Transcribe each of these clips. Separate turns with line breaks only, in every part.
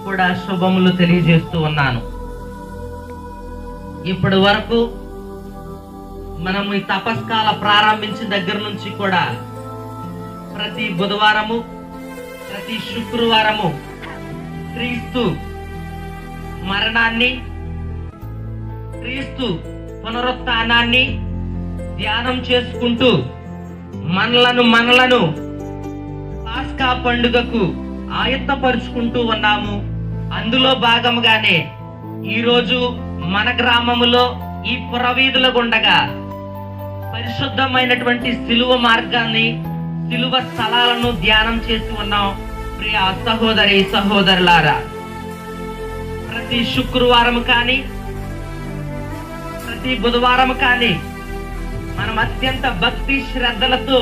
కూడా శుభములు తెలియజేస్తూ ఉన్నాను ఇప్పటి వరకు మనము ఈ తపస్కాల ప్రారంభించిన దగ్గర నుంచి కూడా ప్రతి బుధవారము ప్రతి శుక్రవారము క్రీస్తు మరణాన్ని క్రీస్తు పునరుత్థానాన్ని ధ్యానం చేసుకుంటూ మనలను మనలను పాస్కా పండుగకు ఆయత్తపరుచుకుంటూ ఉన్నాము అందులో భాగముగానే ఈరోజు మన గ్రామములో ఈ పురవీధుల గుండగా పరిశుద్ధమైనటువంటి సిలువ మార్గాన్ని సిలువ స్థలాలను ధ్యానం చేసి ఉన్నాం ప్రియ సహోదరి సహోదరులారా ప్రతి శుక్రవారం కానీ ప్రతి బుధవారం కానీ మనం అత్యంత భక్తి శ్రద్ధలతో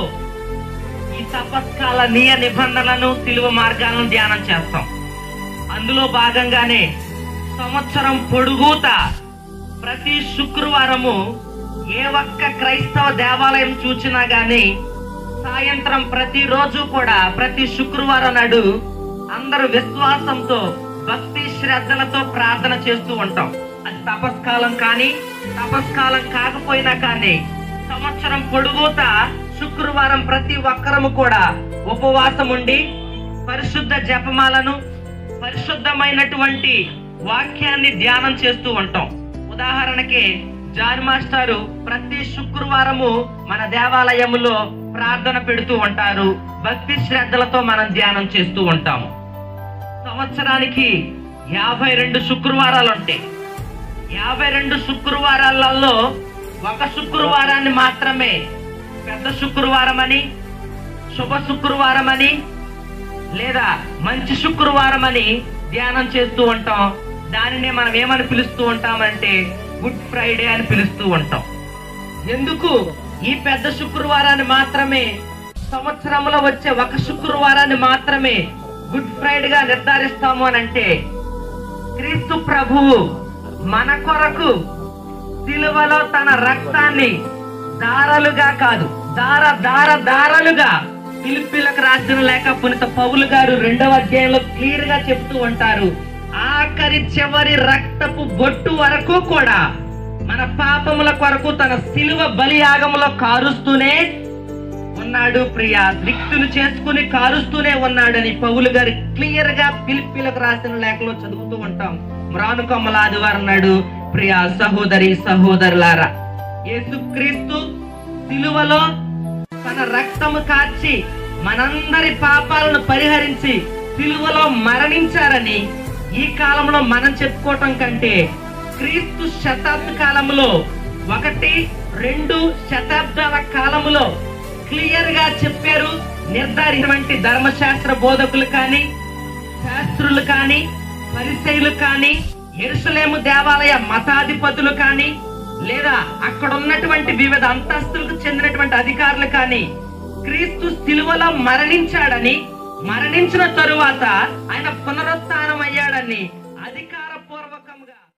ఈ తపస్కాల నియ నిబంధనలను సిలువ మార్గాలను ధ్యానం చేస్తాం అందులో భాగంగానే సంవత్సరం పొడుగుత ప్రతి శుక్రవారము ఏ ఒక్క క్రైస్తవ దేవాలయం చూచినా గాని సాయంత్రం ప్రతిరోజు కూడా ప్రతి శుక్రవారం నాడు అందరూ విశ్వాసంతో భక్తి శ్రద్ధలతో ప్రార్థన చేస్తూ ఉంటాం అది తపస్కాలం కానీ తపస్కాలం కాకపోయినా కానీ సంవత్సరం పొడుగుత శుక్రవారం ప్రతి ఒక్కరము కూడా ఉపవాసం ఉండి పరిశుద్ధ జపమాలను పరిశుద్ధమైనటువంటి వాక్యాన్ని ధ్యానం చేస్తూ ఉంటాం ఉదాహరణకి జాన్ మాస్టారు ప్రతి శుక్రవారము మన దేవాలయములో ప్రార్థన పెడుతూ ఉంటారు భక్తి శ్రద్ధలతో మనం ధ్యానం చేస్తూ ఉంటాము సంవత్సరానికి యాభై రెండు శుక్రవారాలు ఉంటాయి యాభై రెండు శుక్రవారాలలో ఒక శుక్రవారాన్ని మాత్రమే పెద్ద శుక్రవారం అని శుభ శుక్రవారం అని లేదా మంచి శుక్రవారం అని ధ్యానం చేస్తూ ఉంటాం దానినే మనం ఏమని పిలుస్తూ ఉంటామంటే గుడ్ ఫ్రైడే అని పిలుస్తూ ఉంటాం ఎందుకు ఈ పెద్ద శుక్రవారాన్ని మాత్రమే సంవత్సరంలో వచ్చే ఒక శుక్రవారాన్ని మాత్రమే గుడ్ ఫ్రైడే గా నిర్ధారిస్తాము అని అంటే క్రీస్తు ప్రభువు మన కొరకు సిలువలో తన రక్తాన్ని దారాలుగా కాదు దార దార దారాలుగా పిలిపిలకు రాసిన లేక పునిత పౌలు గారు రెండవ అధ్యాయంలో క్లియర్ గా చెప్తూ ఉంటారు ఆఖరి చివరి రక్తపు బొట్టు వరకు కూడా మన పాపముల కొరకు తన సిలువ బలియాగములో కారుస్తూనే ఉన్నాడు ప్రియ దిక్తులు చేసుకుని కారుస్తూనే ఉన్నాడని పౌలు గారు క్లియర్ గా పిలిపిలకు రాసిన లేఖలో చదువుతూ ఉంటాం మ్రానుకొమ్మల ఆదివారం నాడు ప్రియ సహోదరి సహోదరులారా యేసుక్రీస్తు సిలువలో తన రక్తము కార్చి మనందరి పాపాలను పరిహరించి సిలువలో మరణించారని ఈ కాలంలో మనం చెప్పుకోవటం కంటే క్రీస్తు శతాబ్ద కాలంలో ఒకటి రెండు శతాబ్దాల కాలములో క్లియర్ గా చెప్పారు నిర్ధారితమైన ధర్మశాస్త్ర బోధకులు కానీ శాస్త్రులు కానీ పరిచయులు కానీ ఎరుసలేము దేవాలయ మతాధిపతులు కానీ లేదా అక్కడ ఉన్నటువంటి వివిధ అంతస్తులకు చెందినటువంటి అధికారులు కానీ క్రీస్తు సిలువలో మరణించాడని మరణించిన తరువాత ఆయన పునరుత్థానం అయ్యాడని